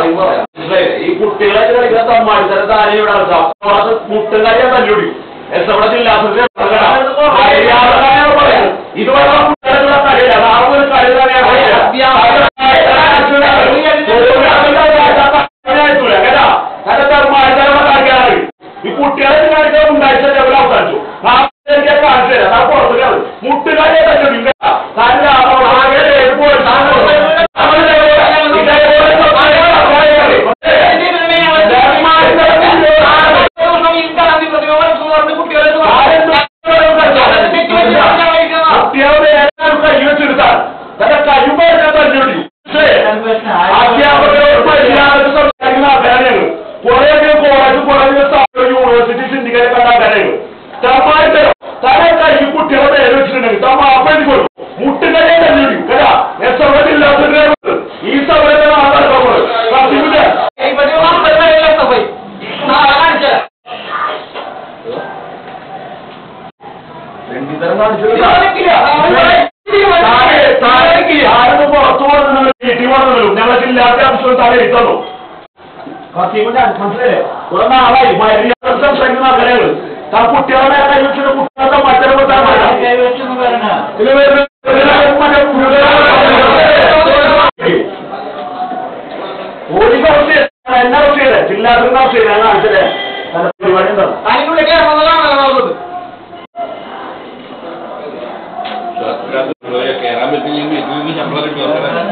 കാര്യം പറയാം മനസ്സിലായില്ലേ? ഈ കുട്ടികളെ കളിക്കുന്ന തമ്മാടിത്തരത്ത് ആരെയും ഇവിടെ ഇറക്കാം മുട്ടുകാരിയെ തല്ലുടി എസ് എവിടെ ജില്ലാസത്തിന്റെ ഇത് വേറെ കുട്ടികളുടെ കളിയില്ല നാളെ ഒരു കളി തന്നെയാണ് ഈ കുട്ടികളെ കാണിക്കാൻ ഉണ്ടാഴ്ച ലെവൽ അവസാനിച്ചു നാളെ കാണിച്ചു തരാം നാളെ പുറത്തേക്കാണ് മുട്ടുകാരിയെ തല്ലുടി കുട്ടികളുടെ കൈവച്ചെടുത്താൽ തന്റെ കഴിവുകൾ തല്ലുടി അധ്യാപകരോട് മര്യാദ സംസാരിക്കുന്ന ആൾക്കാരാണ് കുറെ കോളേജ് കുറെ യൂണിവേഴ്സിറ്റി സിൻഡിക്കേറ്റ് കണ്ട ആൾക്കാരാണ് തമായിട്ട് തല കൈ കുട്ടികളുടെ പേര് വെച്ചിട്ടുണ്ടെങ്കിൽ തമ്മ അപ്പഴി കൊടുക്കും മുട്ടുകരെ തല്ലുടി കേട്ടാ എസ് എവിടെ ഇല്ലാത്ത ഈ സമയത്ത് ആൾക്കാർ സത്യമില്ല രണ്ടിതരം കാണിച്ചു ആരും പുറത്തു പോകുന്നത് വീട്ടിൽ വന്നല്ലോ ഞങ്ങൾക്ക് ഇല്ലാത്ത അംശം താഴെ ഇട്ടുള്ളൂ മനസ്സിലായില്ലേ കുറെ നാളായി മര്യാദ സംസാരിക്കുന്ന ആൾക്കാരാണ് താ കുട്ടികളുടെ കൈ വെച്ചിട്ട് കുട്ടികളുടെ മറ്റൊരു ഓടിക്ക് അവസ്ഥ എന്നാ അവസ്ഥയല്ലേ ജില്ലാത്തിന്റെ അവസ്ഥയില്ല ഞാൻ കാണിച്ചതേ നല്ല പരിപാടി എന്താണ് കേറാൻ പറ്റില്ലെങ്കിൽ ശമ്പളം കിട്ടും